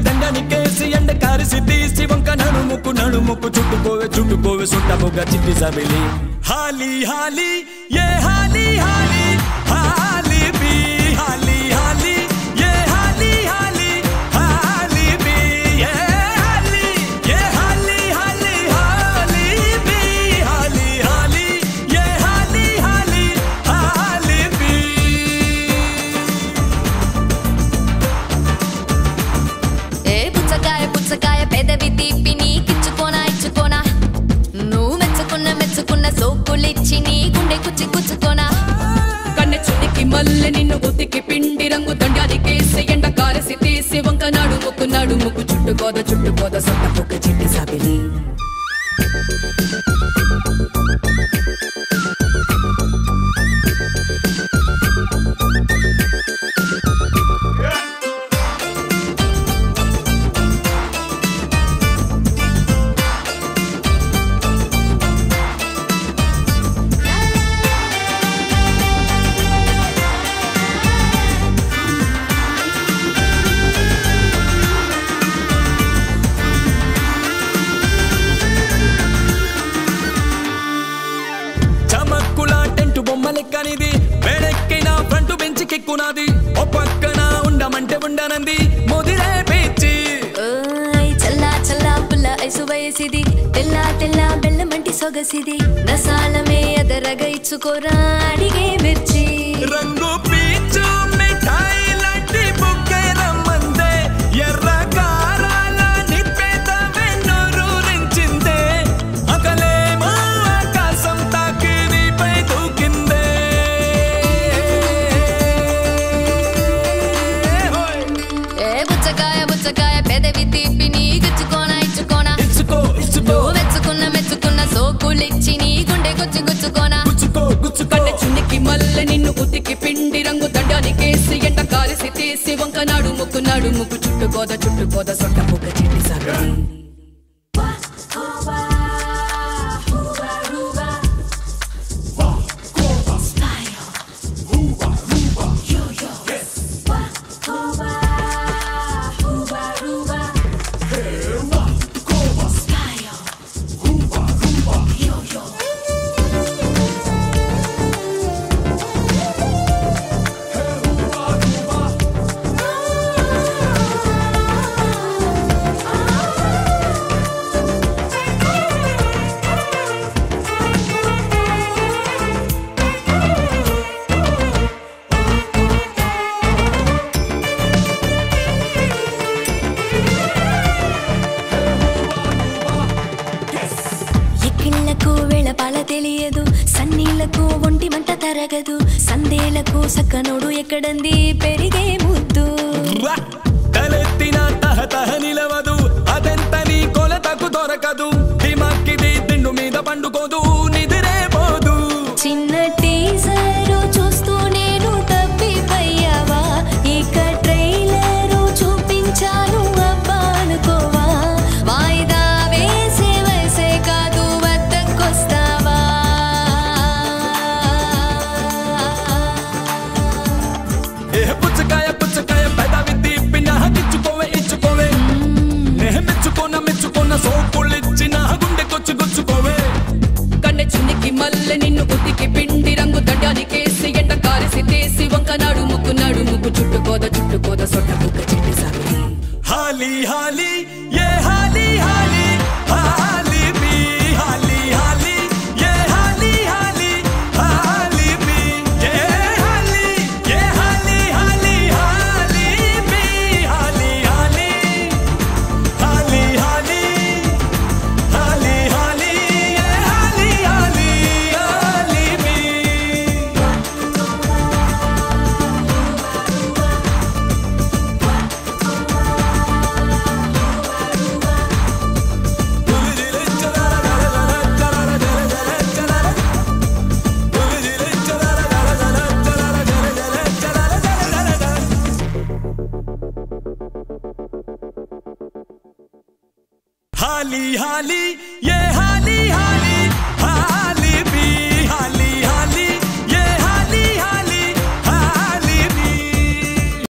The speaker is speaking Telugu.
దండనికేసి ఎండ కారిసి తీసి వంక నడుముకు నడుముకు చుట్టుకోవే చుట్టుకోవే సుట్టముగా చిట్టి సబిలి హాలి హాలి ఏ హాలి హాలి హాలి బి హాలి హాలి ఏ హాలి హాలి హాలి బి ఏ హాలి ఏ హాలి హాలి హాలి బి హాలి హాలి ఏ హాలి హాలి హాలి బి ఏ పుచ్చకాయ పుచ్చకాయ పెదవి తీపి నీకిచ్చుకోనా ఇచ్చుకోనా నువ్వు మెచ్చుకున్న మెచ్చుకున్న సోకులిచ్చి నీ గుండె కుచ్చి కుచ్చుకోనా కన్నె చుడికి మల్లె నిన్ను ఉతికి పిండి రంగు దండానికేసి ఎండ కారసి తీసి వంక నాడు ముక్కు నాడు ముక్కు చుట్టుకోద చుట్టుకోద సొంత పొక్క చిట్టి సాబిలి చమక్కుల టెంటు బొమ్మ లెక్కనిది వేడెక్కిన ఫ్రంట్ బెంచ్ కెక్కునాది ఓ పక్కన ఉండమంటే ఉండనంది ముదిరే పిచ్చి ఓయ్ చల్లా చల్లా పుల్ల ఐసు వయసిది తెల్ల తెల్ల బెల్లమంటి సొగసిది నసాలమే ఎదరగ ఇచ్చుకోరా అడిగే మిర్చి రంగు పీచు మిఠాయి లాంటి బుక్కే రమ్మందే ఎర్ర కారాల నిప్పేదమే నోరూరించిందే అకలేమో ఆకాశం తాకి నీపై దూకిందే హోయ్! ఏ పుచ్చకాయ పుచ్చకాయ పెదవి తీపి నీకిచ్చుకోనా ఇచ్చుకోనా ఇచ్చుకో ఇచ్చుకో నువ్వు మెచ్చుకున్న మెచ్చుకున్న సోకులిచ్చి నీ గుండె గుచ్చి గుచ్చుకోనా గుచ్చుకో గుచ్చుకో కన్నె చుడికి మల్లె నిన్ను ఉతికి పిండి రంగు దండానికేసి ఎండ కారసి తీసి వంక నాడు ముక్కు నాడు ముక్కు చుట్టుకోద చుట్టుకోద సొంత పొక్క చిట్టి సాబిలి ఎక్కిళ్లకు వేళపాల తెలియదు సన్నీళ్లకు ఒంటి మంట తరగదు సందేలకు సక్కనోడు ఎక్కడంది పెరిగే ముద్దు వా! తలెత్తిన తహతహ నిలవదు అదెంత నీ కొలతకు దొరకదు దిమాక్కిది దిండు మీద పండుకోదు నిదిరే పోదు చిన్న టీజరు చూస్తూ నేను తప్పిపోయావా ఇక ట్రైలరు చూపించాను అబ్బా అనుకోవా వాయిదా వేసే వయసే కాదు వద్దకొస్తావా ఏ పుచ్చకాయ పుచ్చకాయ పెదవి తీపి నాకిచ్చుకోవే ఇచ్చుకోవే నే మెచ్చుకోన మెచ్చుకోన సోపులిచ్చి నా గుండెకొచ్చి గుచ్చుకోవే కన్నె చునికి మల్లె నిన్ను ఉతికి పిండి రంగు దండానికేసి ఎండ కారసి తీసి వంక నాడు ముక్కు నాడు ముక్కు చుట్టుకోద చుట్టుకోద సొట్ట పొక్క చిట్టి సాబిలి హాలి హాలి ఏ హాలి హాలి హాలి బి హాలి హాలి ఏ హాలి హాలి హాలి బి ఏ హాలి ఏ హాలి హాలి హాలి బి హాలి హాలి హాలి హాలి హాలి హాలి ఏ హాలి హాలి హాలి బి हाली हाली ये